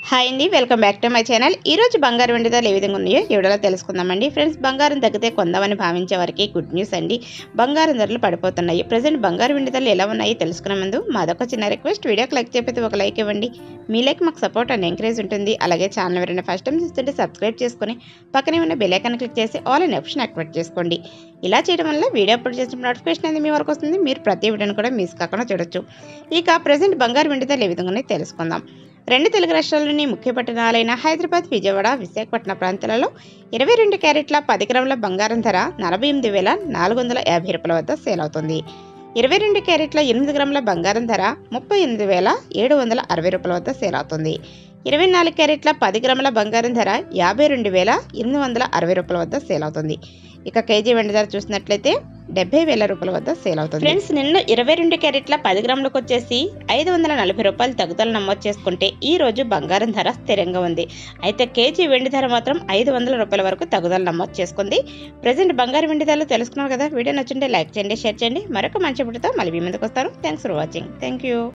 hi అండి welcome back to my channel ఈ రోజు బంగారం వెండి ధరలు ఏ విధంగా ఉన్నాయో ఎవడలో తెలుసుకుందామండి ఫ్రెండ్స్ బంగారం తగ్గితే కొందామని భావించే వారికి గుడ్ న్యూస్ అండి బంగారం ధరలు పడిపోతున్నాయి ప్రజెంట్ బంగారం వెండి ధరలు ఎలా ఉన్నాయి తెలుసుకునే ముందు మాదొక చిన్న రిక్వెస్ట్ వీడియోకి లైక్ చెప్పితే ఒక లైక్ ఇవ్వండి మీ లైక్ మాకు సపోర్ట్ అండ్ ఎంకరేజ్ ఉంటుంది అలాగే ఛానల్ ఎవరైనా ఫస్ట్ టైం చూస్తుంటే సబ్స్క్రైబ్ చేసుకొని పక్కనే ఉన్న బెల్ ఐకాన్ క్లిక్ చేసి ఆల్ అనే ఆప్షన్ యాక్టివేట్ చేసుకోండి ఇలా చేయడం వల్ల వీడియో అప్లోడ్ చేసిన నోటిఫికేషన్ అనేది మీ వరకు వస్తుంది మీరు ప్రతి వీడియోని కూడా మిస్ కాకుండా చూడొచ్చు ఇక ప్రజెంట్ బంగారు వెండి ధరలు ఏ విధంగా ఉన్నాయో తెలుసుకుందాం రెండు తెలుగు రాష్ట్రాల్లోని ముఖ్య పట్టణాలైన హైదరాబాద్ విజయవాడ విశాఖపట్నం ప్రాంతాలలో ఇరవై రెండు క్యారెట్ల పది గ్రాముల బంగారం ధర నలభై ఎనిమిది వేల నాలుగు వందల యాభై రూపాయల వద్ద సేల్ అవుతుంది ఇరవై రెండు క్యారెట్ల ఎనిమిది గ్రాముల బంగారం ధర ముప్పై ఎనిమిది వేల ఏడు వందల అరవై రూపాయల వద్ద సేల్ అవుతుంది ఇరవై నాలుగు క్యారెట్ల పది గ్రాముల బంగారం ధర యాభై రెండు వేల ఎనిమిది వందల అరవై రూపాయల వద్ద సేల్ అవుతుంది ఇక కేజీ వెండి ధర చూసినట్లయితే డెబ్బై వేల రూపాయల వద్ద సేల్ అవుతుంది ఫ్రెండ్స్ నిన్న ఇరవై రెండు క్యారెట్ల పది గ్రాములకు వచ్చేసి ఐదు వందల నలభై రూపాయలు తగ్గుదల నమోదు చేసుకుంటే ఈ రోజు బంగారం ధర స్థిరంగా ఉంది అయితే కేజీ వెండి ధర మాత్రం ఐదు వందల రూపాయల వరకు తగ్గుదల నమోదు చేసుకుంది ప్రజెంట్ బంగారం వెండి ధరలు తెలుసుకున్నారు కదా వీడియో నచ్చుంటే లైక్ చేయండి షేర్ చేయండి మరొక మంచి వీడియోతో మళ్ళీ మీ ముందుకు వస్తాను thanks for watching thank you